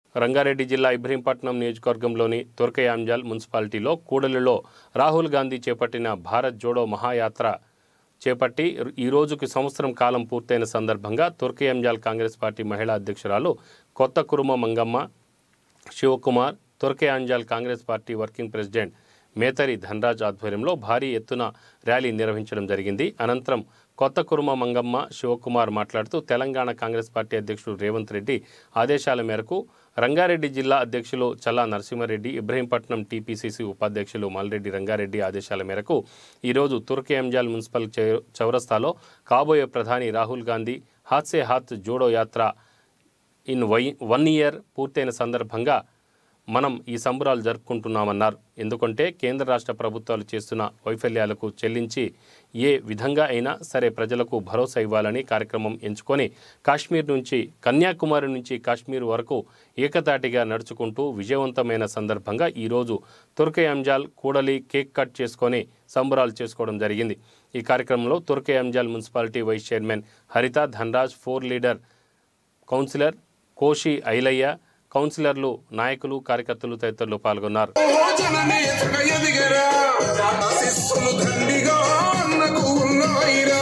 రంగారెడ్డి జిల్లా ఇబ్రహీంపట్నం నియోజకవర్గంలోని తుర్కయాంజాల్ మున్సిపాలిటీలో కూడలిలో రాహుల్ గాంధీ చేపట్టిన భారత్ జోడో మహాయాత్ర చేపట్టి ఈ రోజుకి సంవత్సరం కాలం పూర్తయిన సందర్భంగా తుర్కయాంజాల్ కాంగ్రెస్ పార్టీ మహిళా అధ్యక్షురాలు కొత్త Kuruma Mangamma Shivakumar Turkayamjal Congress party working president Methari Dhanraj ఆధ్వర్యంలో భారీ ఎత్తున ర్యాలీ నిర్వహించడం జరిగింది అనంతరం కొత్త కురుమ మంగమ్మ శివకుమార్ మాట్లాడుతూ తెలంగాణ కాంగ్రెస్ పార్టీ అధ్యక్షుడు రేవంత్ రెడ్డి ఆదేశాల మేరకు రంగారెడ్డి జిల్లా అధ్యక్షులు చల్లా నరసింహారెడ్డి ఇబ్రహీంపట్నం టీపీసీసీ ఉపాధ్యక్షులు మల్రెడ్డి రంగారెడ్డి ఆదేశాల మేరకు ఈరోజు తుర్కయాంజాల్ మున్సిపల్ చౌ- చౌరస్తాలో కాబోయే ప్రధాని రాహుల్ గాంధీ హాత్ సే హాత్ జోడో యాత్ర ఇన్ వై వన్ ఇయర్ పూర్తయిన సందర్భంగా మనం ఈ సంబరాలు జరుపుకుంటున్నామన్నారు ఎందుకంటే కేంద్ర రాష్ట్ర ప్రభుత్వాలు చేస్తున్న వైఫల్యాలకు చెల్లించి ఏ విధంగా అయినా సరే ప్రజలకు భరోసా ఇవ్వాలని కార్యక్రమం ఎంచుకొని కాశ్మీర్ నుంచి కన్యాకుమారి నుంచి కాశ్మీర్ వరకు ఏకతాటిగా నడుచుకుంటూ విజయవంతమైన సందర్భంగా ఈరోజు తుర్కయాంజాల్ కూడలి కేక్ కట్ చేసుకొని సంబరాలు చేసుకోవడం జరిగింది ఈ కార్యక్రమంలో Turkayamjal municipality vice chairman Haritha Dhanraj floor leader councillor Koshi Ailayya కౌన్సిలర్లు నాయకులు కార్యకర్తలు తదితరులు పాల్గొన్నారు జననేతక ఎదిగరా ఆశీస్సులు దండిగా అన్నకు ఉన్నాయిరా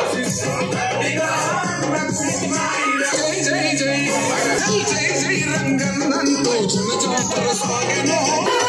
జై జై జై జై జై జై రంగన్నంటూ చిన్న జాతర సాగెను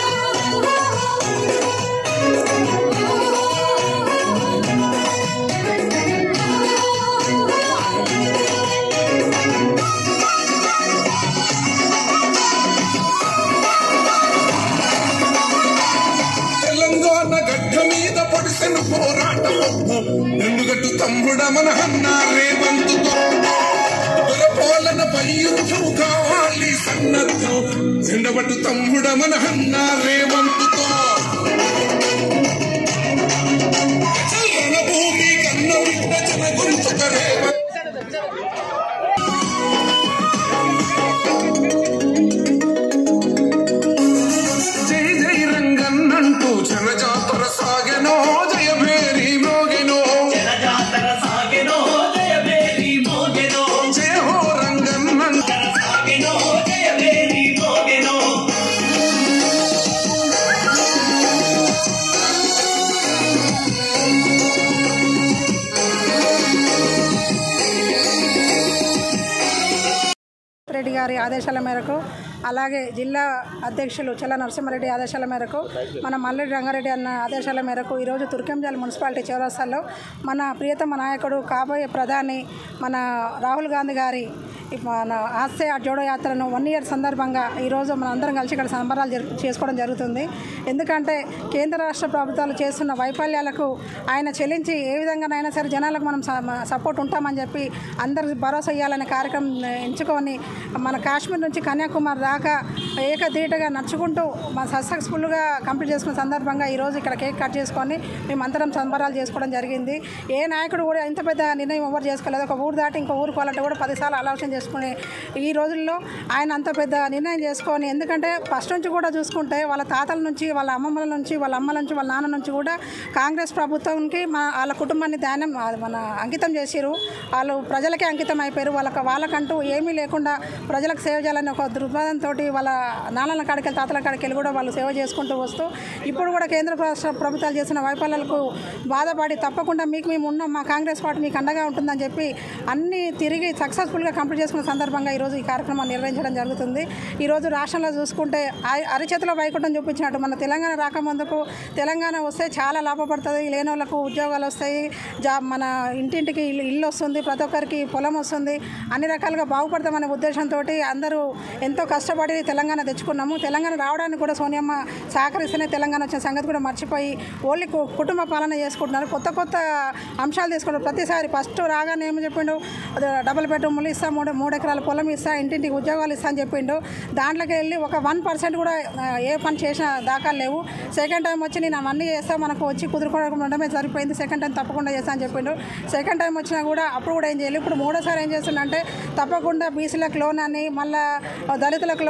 తెలంగాణ గడ్డ మీద పొడిసిన పోరాటం నిండుగట్టు తమ్ముడ మన అన్న రేవంతుతో పాలనపై యుద్ధం కావాలి సన్నద్ధం నిండబట్టు తమ్ముడ మన అన్న రేవంతుతో చల్లన భూమి కన్న బిడ్డ జన గొంతుక రేవంత్ జై జై రంగన్నంటూ జనజాతర సాగెనో జయ భేరి మోగెనో జాతర సాగెనో జయ బేరి మోగెనో జయ హో రంగన్నంటూ సాగెనో జయ బేరి మోగెనో రెడ్డి గారి ఆదేశాల మేరకు అలాగే జిల్లా అధ్యక్షులు చెల్ల నరసింహారెడ్డి ఆదేశాల మేరకు మన మల్లెడ్డి రంగారెడ్డి అన్న ఆదేశాల మేరకు ఈరోజు తుర్కంజాల్ మున్సిపాలిటీ చౌరస్తాలో మన ప్రియతమ నాయకుడు కాబోయే ప్రధాని మన రాహుల్ గాంధీ గారి ఈ మన ఆస్తే ఆ జోడో యాత్రను వన్ ఇయర్ సందర్భంగా ఈరోజు మన అందరం కలిసి ఇక్కడ సంబరాలు జరుపు చేసుకోవడం జరుగుతుంది ఎందుకంటే కేంద్ర రాష్ట్ర ప్రభుత్వాలు చేస్తున్న వైఫల్యాలకు ఆయన చెల్లించి ఏ విధంగానైనా సరే జనాలకు మనం స- సపోర్ట్ ఉంటామని చెప్పి అందరికి భరోసా ఇవ్వాలనే కార్యక్రమం ఎంచుకొని మన కాశ్మీర్ నుంచి కన్యాకుమారి దాకా ఏకధీటగా నడుచుకుంటూ మన సక్సెస్ఫుల్గా కంప్లీట్ చేసుకున్న సందర్భంగా ఈరోజు ఇక్కడ కేక్ కట్ చేసుకొని మేమందరం సంబరాలు చేసుకోవడం జరిగింది ఏ నాయకుడు కూడా ఇంత పెద్ద నిర్ణయం ఎవరు చేసుకోలేదు ఒక ఊరు దాటి ఇంకో ఊరు పోవాలంటే కూడా పదిసార్లు ఆలోచన చేసుకునే ఈ రోజుల్లో ఆయన అంత పెద్ద నిర్ణయం చేసుకొని ఎందుకంటే ఫస్ట్ నుంచి కూడా చూసుకుంటే వాళ్ళ తాతల నుంచి వాళ్ళ అమ్మమ్మల నుంచి వాళ్ళ అమ్మల నుంచి వాళ్ళ నాన్న నుంచి కూడా కాంగ్రెస్ ప్రభుత్వంకి మా వాళ్ళ కుటుంబాన్ని ధ్యానం మన అంకితం చేసిరు వాళ్ళు ప్రజలకే అంకితం అయిపోయారు వాళ్ళకి వాళ్ళకంటూ ఏమీ లేకుండా ప్రజలకు సేవ చేయాలని ఒక దృక్పథంతో వాళ్ళ నాన్నల కాడికి వెళ్ళి తాతల కాడికి వెళ్ళి కూడా వాళ్ళు సేవ చేసుకుంటూ వస్తూ ఇప్పుడు కూడా కేంద్ర రాష్ట్ర ప్రభుత్వాలు చేసిన వైఫల్యాలకు బాధపడి తప్పకుండా మీకు మేము ఉన్నాం మా కాంగ్రెస్ పార్టీ మీకు అండగా ఉంటుందని చెప్పి అన్ని తిరిగి సక్సెస్ఫుల్గా కంప్లీట్ చేసుకున్న సందర్భంగా ఈరోజు ఈ కార్యక్రమాన్ని నిర్వహించడం జరుగుతుంది ఈరోజు రాష్ట్రంలో చూసుకుంటే ఆ- అరిచేతిలో వైకుంఠం చూపించినట్టు మన తెలంగాణ రాకముందుకు తెలంగాణ వస్తే చాలా లాభపడుతుంది లేని వాళ్ళకు ఉద్యోగాలు వస్తాయి జాబ్ మన ఇంటింటికి ఇల్లు ఇల్లు వస్తుంది ప్రతి ఒక్కరికి పొలం వస్తుంది అన్ని రకాలుగా బాగుపడతామనే ఉద్దేశంతో అందరూ ఎంతో కష్టపడి తెలంగాణ తెచ్చుకున్నాము తెలంగాణ రావడానికి కూడా సోనియమ్మ సహకరిస్తేనే తెలంగాణ వచ్చిన సంగతి కూడా మర్చిపోయి ఓన్లీ కు- కుటుంబ పాలన చేసుకుంటున్నారు కొత్త కొత్త అంశాలు తీసుకుంటారు ప్రతిసారి ఫస్ట్ రాగానే ఏమి చెప్పిండు అదే డబుల్ బెడ్రూమ్లు ఇస్తా మూడు మూడు ఎకరాల పొలం ఇస్తా ఇంటింటికి ఉద్యోగాలు ఇస్తా అని చెప్పిండు దాంట్లోకి వెళ్ళి ఒక వన్ పర్సెంట్ కూడా ఆ, ఏ పని చేసిన దాఖలు లేవు సెకండ్ టైం వచ్చి నేను అవన్నీ చేస్తా మనకు వచ్చి కుదురుకోవడం ఉండడమే సరిపోయింది సెకండ్ టైం తప్పకుండా చేస్తా అని చెప్పిండు సెకండ్ టైం వచ్చినా కూడా అప్పుడు కూడా ఏం చేయాలి ఇప్పుడు మూడోసారి ఏం చేస్తుండంటే తప్పకుండా బీసీలకు లోన్ అని మళ్ళీ దళితులకు లోన్ అని చెప్పి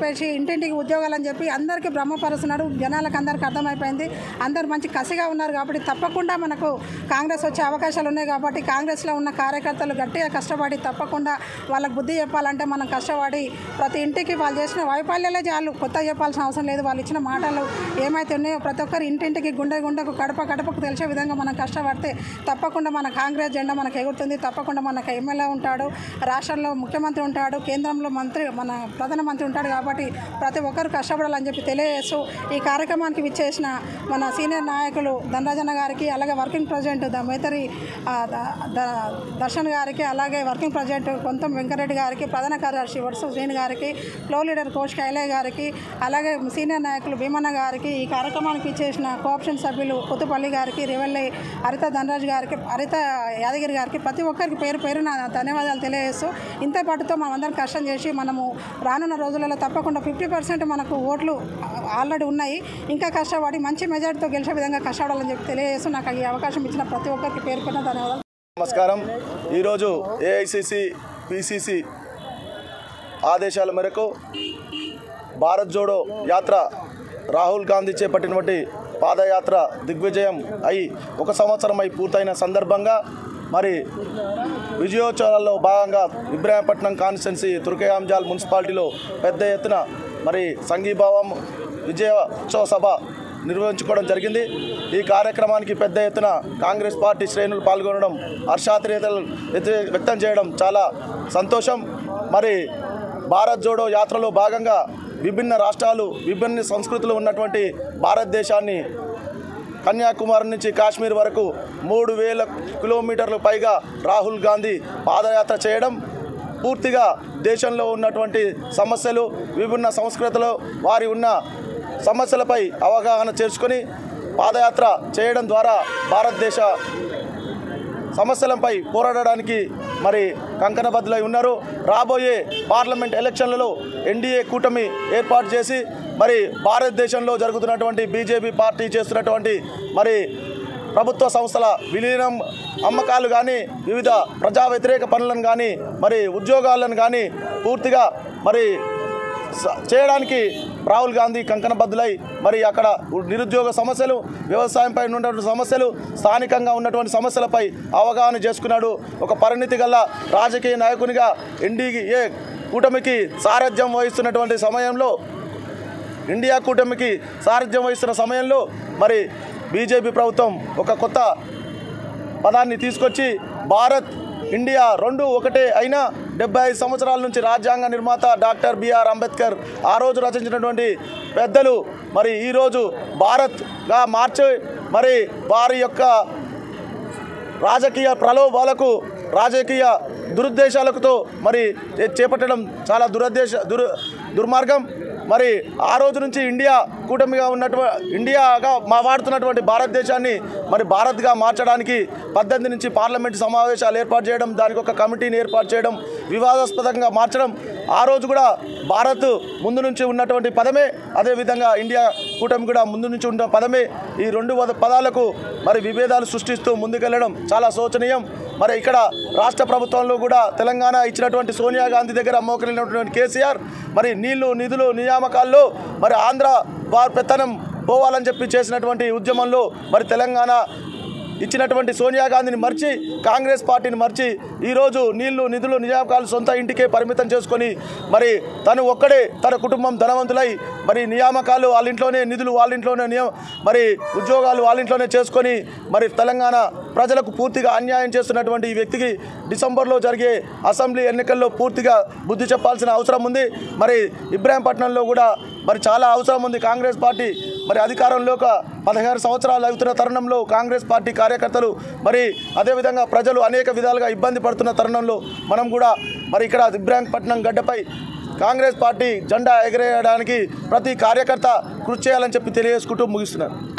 చెప్పేసి ఇంటింటికి ఉద్యోగాలు అని చెప్పి అందరికీ బ్రహ్మపరుస్తున్నాడు జనాలకు అందరికీ అర్థమైపోయింది అందరు మంచి కసిగా ఉన్నారు కాబట్టి తప్పకుండా మనకు కాంగ్రెస్ వచ్చే అవకాశాలు ఉన్నాయి కాబట్టి కాంగ్రెస్లో ఉన్న కార్యకర్తలు గట్టిగా కష్టపడి తప్పకుండా వాళ్ళకి బుద్ధి చెప్పాలంటే మనం కష్టపడి ప్రతి ఇంటికి వాళ్ళు చేసిన వైఫల్యాలే చాలు కొత్త చెప్పాల్సిన అవసరం లేదు వాళ్ళు ఇచ్చిన మాటలు ఏమైతే ఉన్నాయో ప్రతి ఒక్కరు ఇంటింటికి గుండె గుండెకు కడప కడపకు తెలిసే విధంగా మనం కష్టపడితే తప్పకుండా మన కాంగ్రెస్ జెండా మనకు ఎగురుతుంది తప్పకుండా మనకు ఎమ్మెల్యే ఉంటాడు రాష్ట్రంలో ముఖ్యమంత్రి ఉంటాడు కేంద్రంలో మంత్రి మన ప్రధానమంత్రి ఉంటాడు కాబట్టి ప్రతి ఒక్కరు కష్టపడాలని చెప్పి తెలియజేస్తూ ఈ కార్యక్రమానికి విచ్చేసిన మన సీనియర్ నాయకులు ధనరాజన్న గారికి అలాగే వర్కింగ్ ప్రెసిడెంట్ ద మేతరి ఆ, ద- ద- దర్శన్ గారికి అలాగే వర్కింగ్ ప్రెసిడెంట్ కొంతం వెంకరెడ్డి గారికి ప్రధాన కార్యదర్శి వరుస శ్రీని గారికి ఫ్లో లీడర్ కోష్ కైలయ్య గారికి అలాగే సీనియర్ నాయకులు భీమన్న గారికి ఈ కార్యక్రమానికి ఇచ్చేసిన కోఆప్షన్ సభ్యులు కొత్తపల్లి గారికి రివెల్లి హరిత ధనరాజ్ గారికి హరిత యాదగిరి గారికి ప్రతి ఒక్కరికి పేరు పేరు నా ధన్యవాదాలు తెలియజేస్తూ ఇంత పాటుతో మనం అందరం కష్టం చేసి మనము రానున్న రోజులలో తప్పకుండా ఫిఫ్టీ పర్సెంట్ మనకు ఓట్లు ఆల్రెడీ ఉన్నాయి ఇంకా కష్టపడి మంచి మెజార్టీతో గెలిచే విధంగా కష్టపడాలని చెప్పి తెలియజేస్తూ నాకు ఈ అవకాశం ఇచ్చిన ప్రతి ఒక్కరికి పేరు పేరున ధన్యవాదాలు నమస్కారం ఈరోజు ఏఐసిసి పిసిసి ఆదేశాల మేరకు భారత్ జోడో యాత్ర రాహుల్ గాంధీ చేపట్టినటువంటి పాదయాత్ర దిగ్విజయం అయి ఒక సంవత్సరం అయి పూర్తయిన సందర్భంగా మరి విజయోత్సవాల్లో భాగంగా ఇబ్రాహీంపట్నం కాన్స్టిట్యున్సీ తుర్కయాంజాల్ మున్సిపాలిటీలో పెద్ద ఎత్తున మరి సంఘీభావం విజయోత్సవ సభ నిర్వహించుకోవడం జరిగింది ఈ కార్యక్రమానికి పెద్ద ఎత్తున కాంగ్రెస్ పార్టీ శ్రేణులు పాల్గొనడం హర్షాతిరేతలు వ్యక్త- వ్యక్తం చేయడం చాలా సంతోషం మరి భారత్ జోడో యాత్రలో భాగంగా విభిన్న రాష్ట్రాలు విభిన్న సంస్కృతులు ఉన్నటువంటి భారతదేశాన్ని కన్యాకుమారి నుంచి కాశ్మీర్ వరకు మూడు వేల కిలోమీటర్లు పైగా రాహుల్ గాంధీ పాదయాత్ర చేయడం పూర్తిగా దేశంలో ఉన్నటువంటి సమస్యలు విభిన్న సంస్కృతులు వారి ఉన్న సమస్యలపై అవగాహన చేసుకొని పాదయాత్ర చేయడం ద్వారా భారతదేశ సమస్యలపై పోరాడడానికి మరి కంకణబద్దులై ఉన్నారు రాబోయే పార్లమెంట్ ఎలక్షన్లలో ఎన్డీఏ కూటమి ఏర్పాటు చేసి మరి భారతదేశంలో జరుగుతున్నటువంటి బీజేపీ పార్టీ చేస్తున్నటువంటి మరి ప్రభుత్వ సంస్థల విలీనం అమ్మకాలు కానీ వివిధ ప్రజా వ్యతిరేక పనులను కానీ మరి ఉద్యోగాలను కానీ పూర్తిగా మరి స- చేయడానికి రాహుల్ గాంధీ కంకణబద్దులై మరి అక్కడ నిరుద్యోగ సమస్యలు వ్యవసాయంపై ఉన్నటువంటి సమస్యలు స్థానికంగా ఉన్నటువంటి సమస్యలపై అవగాహన చేసుకున్నాడు ఒక పరిణితి గల రాజకీయ నాయకునిగా ఎన్డీఏ కూటమికి సారథ్యం వహిస్తున్నటువంటి సమయంలో ఇండియా కూటమికి సారథ్యం వహిస్తున్న సమయంలో మరి బీజేపీ ప్రభుత్వం ఒక కొత్త పదాన్ని తీసుకొచ్చి భారత్ ఇండియా రెండు ఒకటే అయినా డెబ్బై ఐదు సంవత్సరాల నుంచి రాజ్యాంగ నిర్మాత డాక్టర్ బిఆర్ అంబేద్కర్ ఆ రోజు రచించినటువంటి పెద్దలు మరి ఈరోజు భారత్గా మార్చి మరి వారి యొక్క రాజకీయ ప్రలోభాలకు రాజకీయ దురుద్దేశాలతో మరి చే- చేపట్టడం చాలా దురుద్దేశ దుర్ దుర్మార్గం మరి ఆ రోజు నుంచి ఇండియా కూటమిగా ఉన్నటువంటి ఇండియాగా మా వాడుతున్నటువంటి భారతదేశాన్ని మరి భారత్గా మార్చడానికి పద్దెనిమిది నుంచి పార్లమెంటు సమావేశాలు ఏర్పాటు చేయడం దానికి ఒక కమిటీని ఏర్పాటు చేయడం వివాదాస్పదంగా మార్చడం ఆ రోజు కూడా భారత్ ముందు నుంచి ఉన్నటువంటి పదమే అదేవిధంగా ఇండియా కూటమి కూడా ముందు నుంచి ఉన్న పదమే ఈ రెండు వద- పదాలకు మరి విభేదాలు సృష్టిస్తూ ముందుకెళ్లడం చాలా శోచనీయం మరి ఇక్కడ రాష్ట్ర ప్రభుత్వంలో కూడా తెలంగాణ ఇచ్చినటువంటి సోనియా గాంధీ దగ్గర మోకరినటువంటి కేసీఆర్ మరి నీళ్లు నిధులు నియామకాల్లో మరి ఆంధ్ర వారి పెత్తనం పోవాలని చెప్పి చేసినటువంటి ఉద్యమంలో మరి తెలంగాణ ఇచ్చినటువంటి సోనియా గాంధీని మర్చి కాంగ్రెస్ పార్టీని మర్చి ఈరోజు నీళ్లు నిధులు నియామకాలు సొంత ఇంటికే పరిమితం చేసుకొని మరి తను ఒక్కడే తన కుటుంబం ధనవంతులై మరి నియామకాలు వాళ్ళ ఇంట్లోనే నిధులు వాళ్ళ ఇంట్లోనే నియమ మరి ఉద్యోగాలు వాళ్ళ ఇంట్లోనే చేసుకొని మరి తెలంగాణ ప్రజలకు పూర్తిగా అన్యాయం చేస్తున్నటువంటి ఈ వ్యక్తికి డిసెంబర్లో జరిగే అసెంబ్లీ ఎన్నికల్లో పూర్తిగా బుద్ధి చెప్పాల్సిన అవసరం ఉంది మరి ఇబ్రాహీంపట్నంలో కూడా మరి చాలా అవసరం ఉంది కాంగ్రెస్ పార్టీ మరి అధికారంలో ఒక పదహారు సంవత్సరాలు అవుతున్న తరుణంలో కాంగ్రెస్ పార్టీ కార్యకర్తలు మరి అదేవిధంగా ప్రజలు అనేక విధాలుగా ఇబ్బంది పడుతున్న తరుణంలో మనం కూడా మరి ఇక్కడ ఇబ్రాహీంపట్నం గడ్డపై కాంగ్రెస్ పార్టీ జెండా ఎగరేయడానికి ప్రతి కార్యకర్త కృషి చేయాలని చెప్పి తెలియజేసుకుంటూ ముగిస్తున్నారు